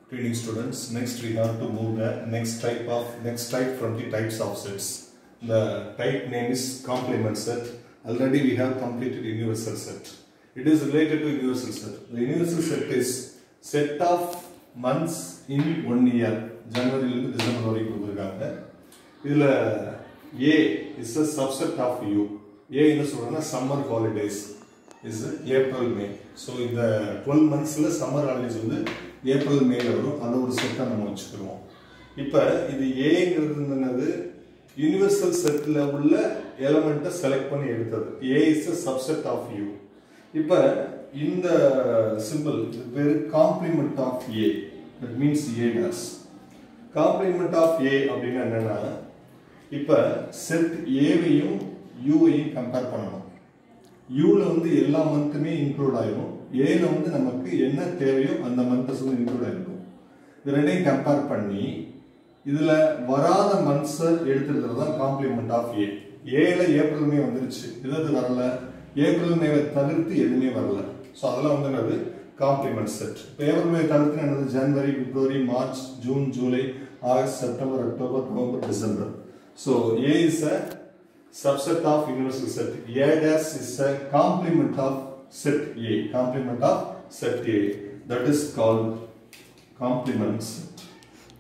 reading students. Next we have to move the next type of next type from the types of sets. The type name is complement set. Already we have completed universal set. It is related to universal set. The universal set is set of months in one year. ஜனவரியிலிருந்து December வரைக்கும் கொடுத்துருக்காங்க இதில் A is a subset of U A என்ன சொல்றேன்னா summer holidays is April May so இந்த twelve மந்த்ஸில் summer holidays வந்து April மேல வரும் அதை ஒரு செட்டாக நம்ம வச்சுக்கிறோம் இப்போ இது ஏங்கிறது என்னது யூனிவர்சல் செட்டில் உள்ள எலமெண்ட்டை செலக்ட் பண்ணி எடுத்தது A is a subset of U இப்போ இந்த சிம்பிள் இது பேர் complement of A that means A dash complement of A அப்படின்னா என்னன்னா இப்போ செட் ஏவையும் யூவையும் கம்பேர் பண்ணணும் யூல வந்து எல்லா மந்த்துமே இன்க்ளூட் ஆயிரும் ஏல வந்து நமக்கு என்ன தேவையோ அந்த மந்த்ஸ் வந்து இன்க்ளூட் ஆயிருக்கும் இது ரெண்டையும் கம்பேர் பண்ணி இதுல வராத மந்த்ஸை எடுத்துக்கிறது தான் காம்ப்ளிமெண்ட் ஆஃப் ஏ ஏல ஏப்ரல் மே வந்துருச்சு எதாவது வரல ஏப்ரல் மேவை தவிர்த்து எதுவுமே வரல ஸோ அதெல்லாம் வந்து என்னது காம்ப்ளிமெண்ட் செட் இப்போ ஏப்ரல் மே தவிர்த்து என்னது January February March June July August September October November December so A is a subset of universal set. A dash is a complement of set A. Complement of set A. That is called complement set.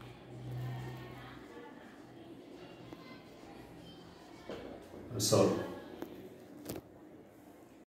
That's all.